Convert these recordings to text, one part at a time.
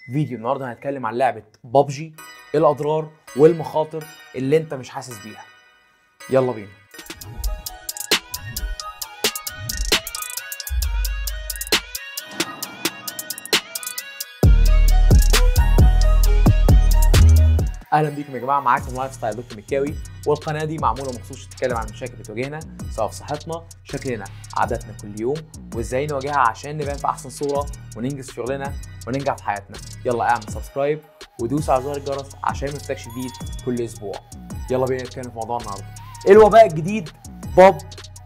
فيديو النهارده هنتكلم عن لعبه بابجي الاضرار والمخاطر اللي انت مش حاسس بيها يلا بينا اهلا بيكم يا جماعه معاكم لايف ستايل دكتور مكاوي والقناه دي معموله مخصوص تتكلم عن المشاكل اللي بتواجهنا سواء في صحتنا شكلنا عاداتنا كل يوم وازاي نواجهها عشان نبان في احسن صوره وننجز في شغلنا وننجح في حياتنا يلا اعمل سبسكرايب ودوس على زر الجرس عشان ما يفوتكش جديد كل اسبوع يلا بينا نتكلم في موضوع النهارده الوباء الجديد باب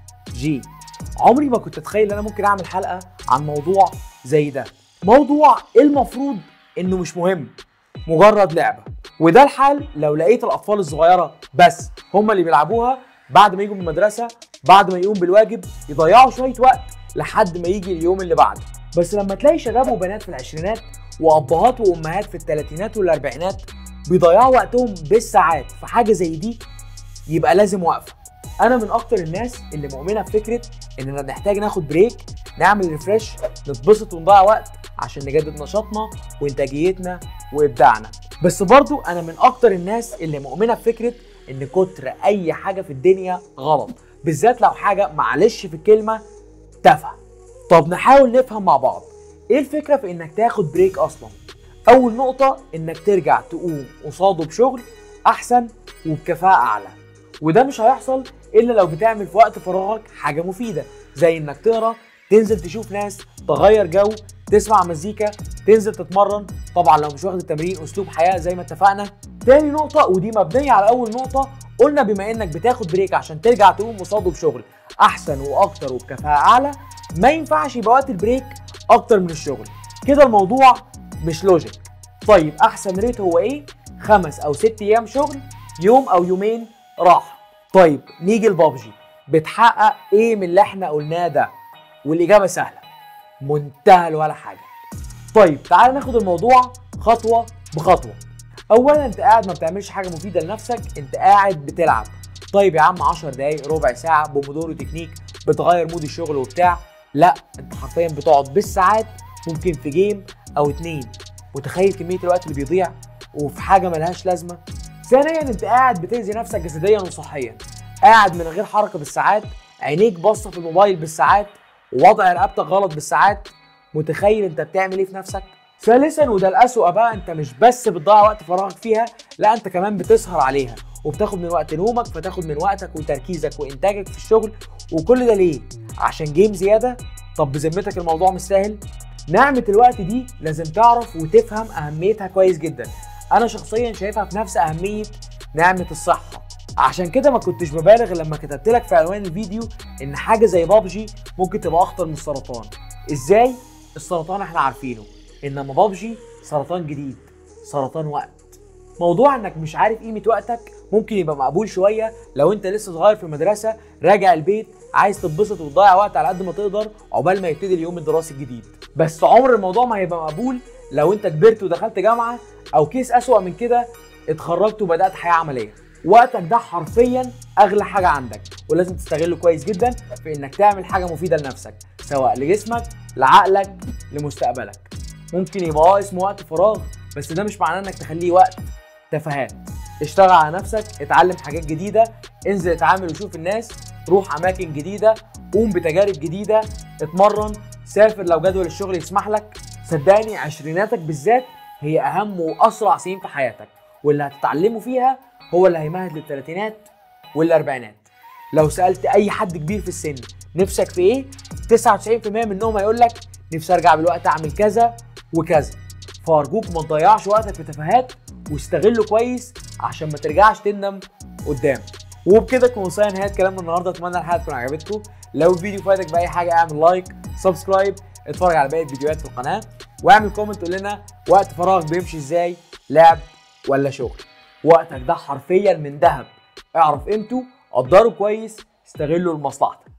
جي عمري ما كنت اتخيل ان انا ممكن اعمل حلقه عن موضوع زي ده موضوع المفروض انه مش مهم مجرد لعبه وده الحال لو لقيت الاطفال الصغيره بس هم اللي بيلعبوها بعد ما يجوا من المدرسه بعد ما يقوم بالواجب يضيعوا شويه وقت لحد ما يجي اليوم اللي بعده بس لما تلاقي شباب وبنات في العشرينات وابهات وامهات في الثلاثينات والاربعينات بيضيعوا وقتهم بالساعات في حاجه زي دي يبقى لازم وقفه انا من اكتر الناس اللي مؤمنه بفكره اننا بنحتاج ناخد بريك نعمل ريفرش نتبسط ونضيع وقت عشان نجدد نشاطنا وانتاجيتنا وابداعنا بس برضو انا من اكتر الناس اللي مؤمنه بفكره ان كتر اي حاجه في الدنيا غلط بالذات لو حاجه معلش في الكلمه تافهه طب نحاول نفهم مع بعض ايه الفكره في انك تاخد بريك اصلا اول نقطه انك ترجع تقوم قصاده بشغل احسن وبكفاءه اعلى وده مش هيحصل الا لو بتعمل في وقت فراغك حاجه مفيده زي انك تقرا تنزل تشوف ناس تغير جو تسمع مزيكا تنزل تتمرن طبعا لو مش واخد التمرين اسلوب حياه زي ما اتفقنا تاني نقطه ودي مبنيه على اول نقطه قلنا بما انك بتاخد بريك عشان ترجع تقوم قصاده بشغل احسن واكتر وبكفاءه اعلى ما ينفعش يبقى وقت البريك اكتر من الشغل كده الموضوع مش لوجيك طيب احسن ريت هو ايه خمس او ست ايام شغل يوم او يومين راحه طيب نيجي لبابجي بتحقق ايه من اللي احنا قلناه ده والاجابه سهله منتهى ولا حاجه طيب تعال ناخد الموضوع خطوه بخطوه اولا انت قاعد ما بتعملش حاجه مفيده لنفسك انت قاعد بتلعب طيب يا عم 10 دقايق ربع ساعه بومودورو تكنيك بتغير مود الشغل وبتاع لا انت حرفيا بتقعد بالساعات ممكن في جيم او اتنين متخيل كميه الوقت اللي بيضيع وفي حاجه ملهاش لازمه ثانيا انت قاعد بتاذي نفسك جسديا وصحيا قاعد من غير حركه بالساعات عينيك باصه في الموبايل بالساعات ووضع رقبتك غلط بالساعات متخيل انت بتعمل ايه في نفسك ثالثا وده الاسوأ بقى انت مش بس بتضيع وقت فراغك فيها لا انت كمان بتسهر عليها وبتاخد من وقت نومك فتاخد من وقتك وتركيزك وانتاجك في الشغل وكل ده ليه عشان جيم زياده طب بذمتك الموضوع مش سهل نعمه الوقت دي لازم تعرف وتفهم اهميتها كويس جدا انا شخصيا شايفها في نفس اهميه نعمه الصحه عشان كده ما كنتش ببالغ لما كتبت لك في عنوان الفيديو ان حاجه زي بابجي ممكن تبقى اخطر من السرطان ازاي السرطان احنا عارفينه انما بابجي سرطان جديد سرطان وقت موضوع انك مش عارف قيمه وقتك ممكن يبقى مقبول شويه لو انت لسه صغير في المدرسه راجع البيت عايز تتبسط وتضيع وقت على قد ما تقدر عقبال ما يبتدي اليوم الدراسي الجديد بس عمر الموضوع ما هيبقى مقبول لو انت كبرت ودخلت جامعه او كيس اسوأ من كده اتخرجت وبدات حياه عمليه وقتك ده حرفيا اغلى حاجه عندك ولازم تستغله كويس جدا في انك تعمل حاجه مفيده لنفسك سواء لجسمك لعقلك لمستقبلك ممكن يبقى اه اسمه وقت فراغ بس ده مش معناه انك تخليه وقت تفاهات اشتغل على نفسك اتعلم حاجات جديده انزل اتعامل وشوف الناس روح اماكن جديده قوم بتجارب جديده اتمرن سافر لو جدول الشغل يسمح لك صدقني عشريناتك بالذات هي اهم واسرع سنين في حياتك واللي هتتعلمه فيها هو اللي هيمهد للثلاثينات والاربعينات لو سالت اي حد كبير في السن نفسك في ايه 99% منهم هيقول لك نفسي ارجع بالوقت اعمل كذا وكذا فارجوك ما تضيعش وقتك في تفاهات واستغله كويس عشان ما ترجعش تندم قدام وبكده تكون وصلنا نهايه كلامنا النهارده اتمنى الحلقه تكون عجبتكم لو الفيديو فاتك باي حاجه اعمل لايك سبسكرايب اتفرج على باقي الفيديوهات في القناه واعمل كومنت قول لنا وقت فراغ بيمشي ازاي لعب ولا شغل وقتك ده حرفيا من ذهب اعرف قيمته قدره كويس استغله لمصلحتك